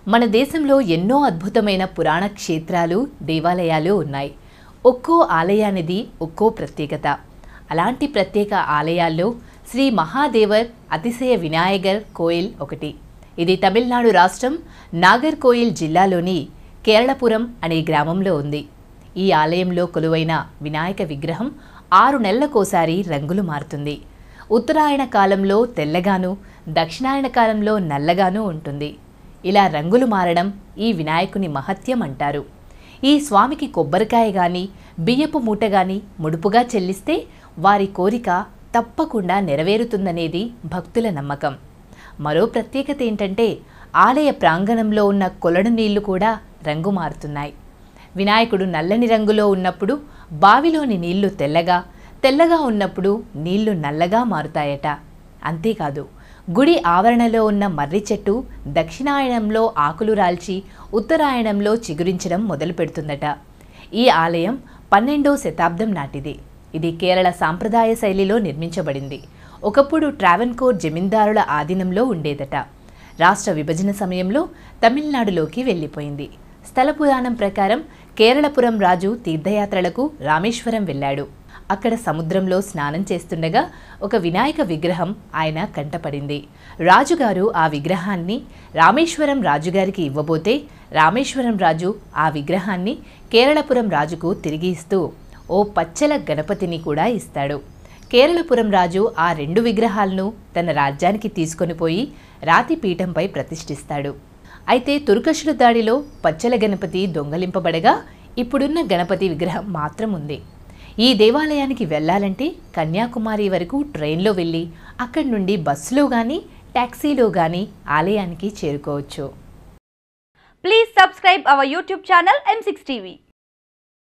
మన దేశంలో ఎన్నో అద్భుతమైన పురాణ క్షేత్రాలు దేవాలయాలు ఉన్నాయి ఒక్కో ఆలయానిది ఒక్కో ప్రత్యేకత అలాంటి ప్రత్యేక ఆలయాల్లో శ్రీ మహాదేవర్ అతిశయ వినాయగర్ కోయిల్ ఒకటి ఇది తమిళనాడు రాష్ట్రం నాగర్కోయిల్ జిల్లాలోని కేరళపురం అనే గ్రామంలో ఉంది ఈ ఆలయంలో కొలువైన వినాయక విగ్రహం ఆరు నెలలకోసారి రంగులు మారుతుంది ఉత్తరాయణ కాలంలో తెల్లగాను దక్షిణాయన కాలంలో నల్లగాను ఉంటుంది ఇలా రంగులు మారడం ఈ వినాయకుని మహత్యం అంటారు ఈ స్వామికి కొబ్బరికాయ గాని బియ్యపు మూట గాని ముడుపుగా చెల్లిస్తే వారి కోరిక తప్పకుండా నెరవేరుతుందనేది భక్తుల నమ్మకం మరో ప్రత్యేకత ఏంటంటే ఆలయ ప్రాంగణంలో ఉన్న కొలడు నీళ్లు కూడా రంగు మారుతున్నాయి వినాయకుడు నల్లని రంగులో ఉన్నప్పుడు బావిలోని నీళ్లు తెల్లగా తెల్లగా ఉన్నప్పుడు నీళ్లు నల్లగా మారుతాయట అంతేకాదు గుడి ఆవరణలో ఉన్న మర్రి చెట్టు దక్షిణాయనంలో ఆకులు రాల్చి ఉత్తరాయణంలో చిగురించడం మొదలు పెడుతుందట ఈ ఆలయం పన్నెండో శతాబ్దం నాటిది ఇది కేరళ సాంప్రదాయ శైలిలో నిర్మించబడింది ఒకప్పుడు ట్రావెన్కోర్ జమీందారుల ఆధీనంలో ఉండేదట రాష్ట్ర విభజన సమయంలో తమిళనాడులోకి వెళ్ళిపోయింది స్థల పురాణం ప్రకారం కేరళపురం రాజు తీర్థయాత్రలకు రామేశ్వరం వెళ్ళాడు అక్కడ సముద్రంలో స్నానం చేస్తుండగా ఒక వినాయక విగ్రహం ఆయన కంటపడింది రాజుగారు ఆ విగ్రహాన్ని రామేశ్వరం రాజుగారికి ఇవ్వబోతే రామేశ్వరం రాజు ఆ విగ్రహాన్ని కేరళపురం రాజుకు తిరిగి ఇస్తూ ఓ పచ్చల గణపతిని కూడా ఇస్తాడు కేరళపురం రాజు ఆ రెండు విగ్రహాలను తన రాజ్యానికి తీసుకొని పోయి రాతి పీఠంపై ప్రతిష్ఠిస్తాడు అయితే తుర్కషుల దాడిలో పచ్చల గణపతి దొంగలింపబడగా ఇప్పుడున్న గణపతి విగ్రహం మాత్రం ఉంది ఈ దేవాలయానికి వెళ్ళాలంటే కన్యాకుమారి వరకు ట్రైన్లో వెళ్ళి అక్కడి నుండి బస్సులో కానీ ట్యాక్సీలో కానీ ఆలయానికి చేరుకోవచ్చు Please subscribe our YouTube channel M6 TV.